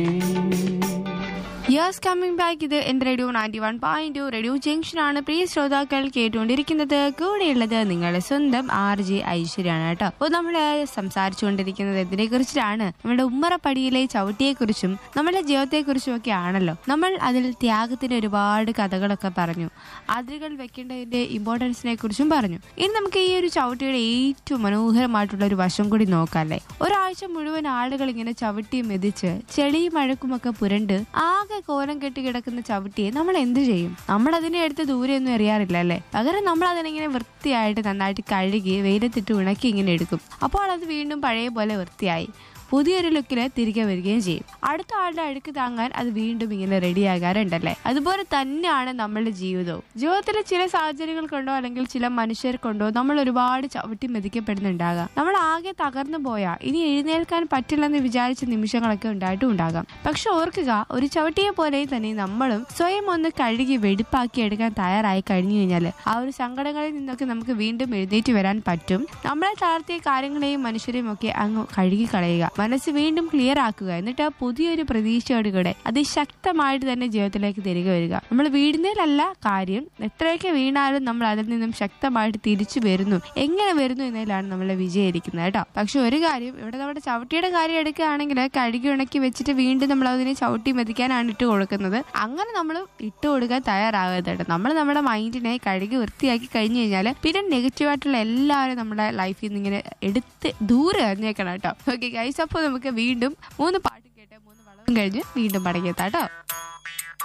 yes coming back ഇത് എന്റെ radio ninety one point two radio junction ആണ് പ്രിയ ശ്രോതാക്കൾ കേട്ടുകൊണ്ടിരിക്കുന്നത് കൂടെയുള്ളത് നിങ്ങളുടെ സ്വന്തം ആർ ജെ ഐശ്വര്യാണ് കേട്ടോ അപ്പോൾ നമ്മൾ സംസാരിച്ചുകൊണ്ടിരിക്കുന്നത് എന്തിനെ കുറിച്ചിട്ടാണ് നമ്മുടെ ഉമ്മറപ്പടിയിലെ ചവിട്ടിയെ കുറിച്ചും നമ്മുടെ ജീവിതത്തെ കുറിച്ചും ഒക്കെ ആണല്ലോ നമ്മൾ അതിൽ ത്യാഗത്തിന്റെ ഒരുപാട് കഥകളൊക്കെ പറഞ്ഞു അതിരുകൾ വെക്കേണ്ടതിന്റെ ഇമ്പോർട്ടൻസിനെ കുറിച്ചും പറഞ്ഞു ഇനി നമുക്ക് ഈ ഒരു ചവിട്ടിയുടെ ഏറ്റവും മനോഹരമായിട്ടുള്ള ഒരു വശം കൂടി നോക്കാം അല്ലേ ഒരാഴ്ച മുഴുവൻ ആളുകൾ ഇങ്ങനെ ചവിട്ടി മെതിച്ച് ചെളിയും അഴക്കുമൊക്കെ പുരണ്ട് ആകെ കോലം കെട്ടി കിടക്കുന്ന ചവിട്ടിയെ നമ്മൾ എന്ത് ചെയ്യും നമ്മൾ അതിനെ എടുത്ത് ദൂരെയൊന്നും എറിയാറില്ല അല്ലേ പകരം നമ്മൾ അതിനിങ്ങനെ വൃത്തിയായിട്ട് നന്നായിട്ട് കഴുകി വെയിലത്തിട്ട് ഉണക്കി ഇങ്ങനെ എടുക്കും അപ്പോൾ അത് വീണ്ടും പഴയ പോലെ വൃത്തിയായി പുതിയൊരു ലുക്കില് തിരികെ വരികയും ചെയ്യും അടുത്ത ആളുടെ അഴുക്ക് താങ്ങാൻ അത് വീണ്ടും ഇങ്ങനെ റെഡിയാകാറുണ്ടല്ലേ അതുപോലെ തന്നെയാണ് നമ്മളുടെ ജീവിതവും ജീവിതത്തിലെ ചില സാഹചര്യങ്ങൾ കൊണ്ടോ അല്ലെങ്കിൽ ചില മനുഷ്യർ കൊണ്ടോ നമ്മൾ ഒരുപാട് ചവിട്ടി മെതിക്കപ്പെടുന്നുണ്ടാകാം നമ്മൾ ആകെ തകർന്നു പോയാ ഇനി എഴുന്നേൽക്കാൻ പറ്റില്ലെന്ന് വിചാരിച്ച നിമിഷങ്ങളൊക്കെ ഉണ്ടായിട്ടും ഉണ്ടാകാം പക്ഷെ ഓർക്കുക ഒരു ചവിട്ടിയെ പോലെ തന്നെ നമ്മളും സ്വയം ഒന്ന് കഴുകി വെടിപ്പാക്കി എടുക്കാൻ തയ്യാറായി കഴിഞ്ഞു കഴിഞ്ഞാൽ ആ ഒരു സങ്കടങ്ങളിൽ നിന്നൊക്കെ നമുക്ക് വീണ്ടും എഴുന്നേറ്റ് വരാൻ പറ്റും നമ്മളെ തളർത്തിയ കാര്യങ്ങളെയും മനുഷ്യരെയും ഒക്കെ അങ്ങ് കഴുകി കളയുക മനസ്സ് വീണ്ടും ക്ലിയർ ആക്കുക എന്നിട്ട് ആ പുതിയൊരു പ്രതീക്ഷയോടുകൂടെ അതിശക്തമായിട്ട് തന്നെ ജീവിതത്തിലേക്ക് തിരികെ വരിക നമ്മൾ വീഴുന്നതിലല്ല കാര്യം എത്രയൊക്കെ വീണാലും നമ്മൾ അതിൽ നിന്നും ശക്തമായിട്ട് തിരിച്ചു വരുന്നു എങ്ങനെ വരുന്നു എന്നതിലാണ് നമ്മൾ വിജയിരിക്കുന്നത് കേട്ടോ പക്ഷെ ഒരു കാര്യം ഇവിടെ നമ്മുടെ ചവിട്ടിയുടെ കാര്യം എടുക്കുകയാണെങ്കിൽ കഴുകി ഉണക്കി വെച്ചിട്ട് വീണ്ടും നമ്മൾ അതിനെ ചവിട്ടി മെതിക്കാനാണ് ഇട്ട് കൊടുക്കുന്നത് അങ്ങനെ നമ്മൾ ഇട്ട് കൊടുക്കാൻ തയ്യാറാകരുത് കേട്ടോ നമ്മൾ നമ്മുടെ മൈൻഡിനെ കഴുകി വൃത്തിയാക്കി കഴിഞ്ഞു കഴിഞ്ഞാൽ പിന്നെ നെഗറ്റീവായിട്ടുള്ള എല്ലാവരും നമ്മുടെ ലൈഫിൽ നിന്ന് ഇങ്ങനെ എടുത്ത് ദൂരെ എറിഞ്ഞേക്കണം കേട്ടോ ഓക്കെ ഗൈസ് അപ്പോൾ നമുക്ക് വീണ്ടും മൂന്ന് പാട്ട് കേട്ട് മൂന്ന് വളവും കഴിഞ്ഞ് വീണ്ടും പടങ്ങിയെത്താം കേട്ടോ